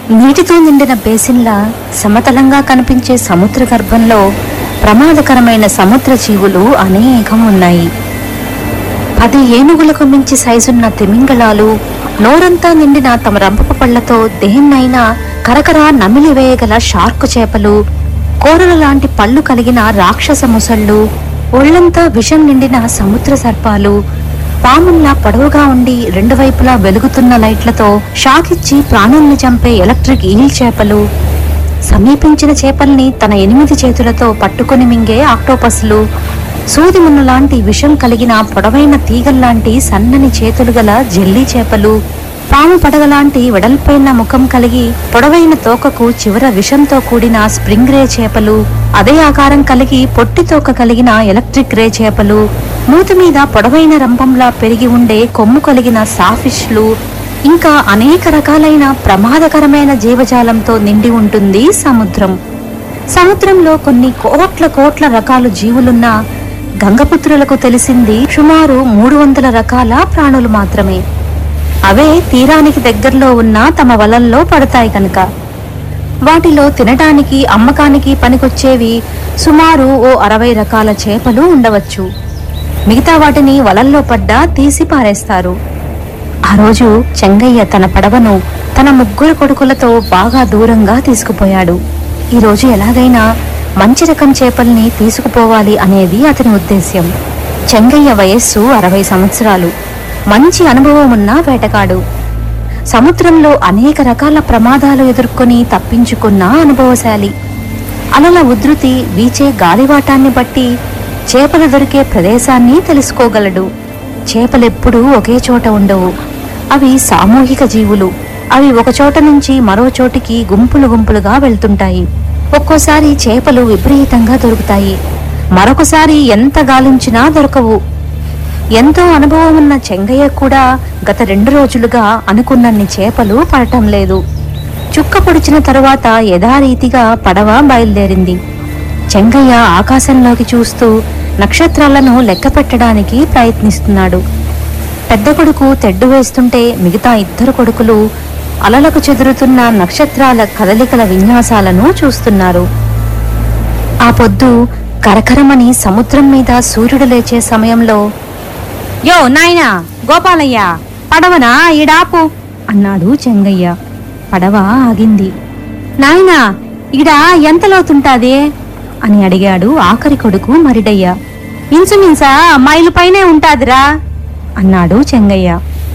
నీటితో నిండిన బేసిన్లా సమతలంగా కనిపించే సముద్ర గర్భంలో ప్రమాదకరమైన సముద్ర జీవులు అనేకం ఉన్నాయి పది ఏనుగులకు మించి సైజున్న తిమింగళాలు నోరంతా నిండిన తమ రంపపు పళ్లతో దేన్నైనా కరకర నమిలివేయగల షార్క్ చేపలు కోరల లాంటి పళ్ళు కలిగిన రాక్షస ముసళ్ళు ఒళ్లంతా విషం నిండిన సముద్ర సర్పాలు పాముల్లా పొడవుగా ఉండి రెండు వైపులా వెలుగుతున్న లైట్లతో షాకిచ్చి ప్రాణుల్ని చంపే ఎలక్ట్రిక్ ఈల్ చేపలు సమీపించిన చేపల్ని తన ఎనిమిది చేతులతో పట్టుకొని మింగే ఆక్టోపస్లు సూది మున్న లాంటి విషం కలిగిన పొడవైన తీగల్లాంటి సన్నని చేతులు గల జెల్లీ చేపలు పాము పడగలాంటి వెడల్పైన ముఖం కలిగి పొడవైన తోకకు చివర విషంతో కూడిన స్ప్రింగ్ రే చేపలు అదే ఆకారం కలిగి పొట్టి తోక కలిగిన ఎలక్ట్రిక్ రే చేపలు మూతి మీద పొడవైన రంపంలా పెరిగి ఉండే కొమ్ము కలిగిన సాఫిష్లు ఇంకా అనేక రకాలైన ప్రమాదకరమైన జీవజాలంతో నిండి ఉంటుంది సముద్రం సముద్రంలో కొన్ని కోట్ల కోట్ల రకాల జీవులున్నా గంగపుత్రులకు తెలిసింది సుమారు మూడు వందల రకాల ప్రాణులు మాత్రమే అవే తీరానికి దగ్గరలో ఉన్న తమ వలల్లో పడతాయి కనుక వాటిలో తినటానికి అమ్మకానికి పనికొచ్చేవి సుమారు ఓ అరవై రకాల చేపలు ఉండవచ్చు మిగతా వాటిని వలల్లో పడ్డా తీసి పారేస్తారు ఆ రోజు చెంగయ్య తన పడవను తన ముగ్గురు కొడుకులతో బాగా దూరంగా తీసుకుపోయాడు ఈ రోజు ఎలాగైనా మంచి రకం చేపల్ని తీసుకుపోవాలి అనేది అతని ఉద్దేశ్యం చెంగయ్య వయస్సు అరవై సంవత్సరాలు మంచి అనుభవం ఉన్న వేటగాడు సముద్రంలో అనేక రకాల ప్రమాదాలు ఎదుర్కొని తప్పించుకున్న అనుభవశాలి అలల ఉధృతి వీచే గాలివాటాన్ని బట్టి చేపలు దొరికే ప్రదేశాన్ని తెలుసుకోగలడు చేపలెప్పుడూ ఒకే చోట ఉండవు అవి సామూహిక జీవులు అవి ఒక చోట నుంచి మరో చోటికి గుంపులు గుంపులుగా వెళ్తుంటాయి ఒక్కోసారి చేపలు విపరీతంగా దొరుకుతాయి మరొకసారి ఎంత గాలించినా దొరకవు ఎంతో అనుభవం ఉన్న చెంగయ్య కూడా గత రెండు రోజులుగా అనుకున్నన్ని చేపలు పడటం లేదు చుక్క పొడిచిన తరువాత యథారీతిగా పడవ బయలుదేరింది చెంగయ్య ఆకాశంలోకి చూస్తూ నక్షత్రాలను లెక్క పెట్టడానికి ప్రయత్నిస్తున్నాడు పెద్ద కొడుకు తెడ్డు వేస్తుంటే మిగతా ఇద్దరు కొడుకులు అలలకు చెదురుతున్న నక్షత్రాల కదలికల విన్యాసాలను చూస్తున్నారు ఆ పొద్దు కరకరమని సముద్రం మీద సూర్యుడు లేచే సమయంలో యో నాయనా గోపాలయ్య పడవనా ఈడాపు అన్నాడు చెంగయ్య పడవ ఆగింది నాయనా ఈడ ఎంత లోతుంటాది అని అడిగాడు ఆఖరి కొడుకు మరిడయ్య ఇంచుమించా మైలు పైనే ఉంటాదిరా అన్నాడు చెంగయ్య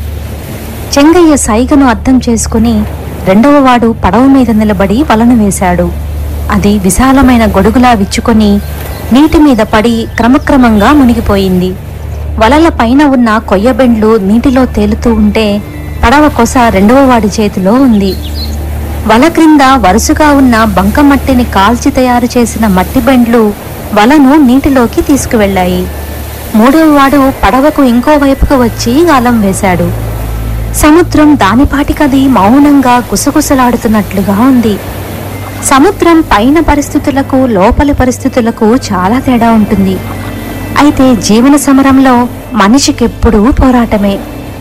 చెంగయ్య సైగను అర్థం చేసుకుని రెండవ వాడు పడవ మీద నిలబడి వలను వేశాడు అది విశాలమైన గొడుగులా విచ్చుకొని నీటి మీద పడి క్రమక్రమంగా మునిగిపోయింది వలల పైన ఉన్న కొయ్యబెండ్లు నీటిలో తేలుతూ ఉంటే పడవ కొస రెండవ వాడి చేతిలో ఉంది వల క్రింద వరుసగా ఉన్న బంకమట్టిని కాల్చి తయారు చేసిన మట్టి బెండ్లు వలను నీటిలోకి తీసుకువెళ్ళాయి మూడవ వాడు పడవకు ఇంకో వైపుకు వచ్చి గాలం వేశాడు సముద్రం దానిపాటికది మౌనంగా గుసగుసలాడుతున్నట్లుగా ఉంది సముద్రం పైన పరిస్థితులకు లోపలి పరిస్థితులకు చాలా తేడా ఉంటుంది అయితే జీవన సమరంలో మనిషికెప్పుడూ పోరాటమే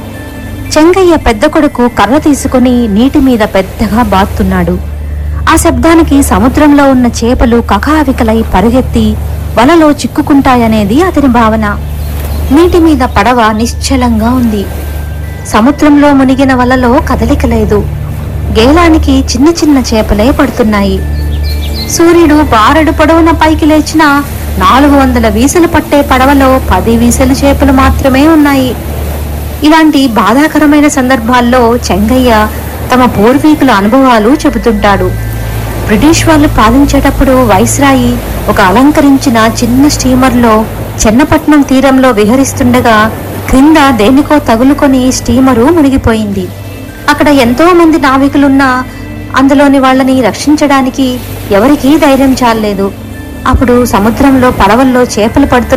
చెంగయ్య పెద్ద కొడుకు కర్ర తీసుకుని నీటి మీద పెద్దగా బాతున్నాడు ఆ శబ్దానికి సముద్రంలో ఉన్న చేపలు కకావికలై పరుగెత్తి వలలో చిక్కుకుంటాయనేది అతని భావన నీటి మీద పడవ నిశ్చలంగా ఉంది సముద్రంలో మునిగిన వలలో కదలిక లేదు గేలానికి చిన్న చిన్న చేపలే పడుతున్నాయి సూర్యుడు బారెడు పొడవున పైకి లేచిన నాలుగు వందల వీసలు పట్టే పడవలో పది వీసలు చేపలు మాత్రమే ఉన్నాయి ఇలాంటి బాధాకరమైన సందర్భాల్లో చెంగయ్య తమ పూర్వీకుల అనుభవాలు చెబుతుంటాడు బ్రిటిష్ వాళ్ళు పాలించేటప్పుడు వైస్రాయి ఒక అలంకరించిన చిన్న స్టీమర్లో చెన్నపట్నం తీరంలో విహరిస్తుండగా క్రింద దేనికో తగులుకొని స్టీమరు మునిగిపోయింది అక్కడ ఎంతో మంది నావికులున్నా అందులోని వాళ్ళని రక్షించడానికి ఎవరికీ ధైర్యం చాలలేదు అప్పుడు సముద్రంలో పడవల్లో చేపలు పడుతున్న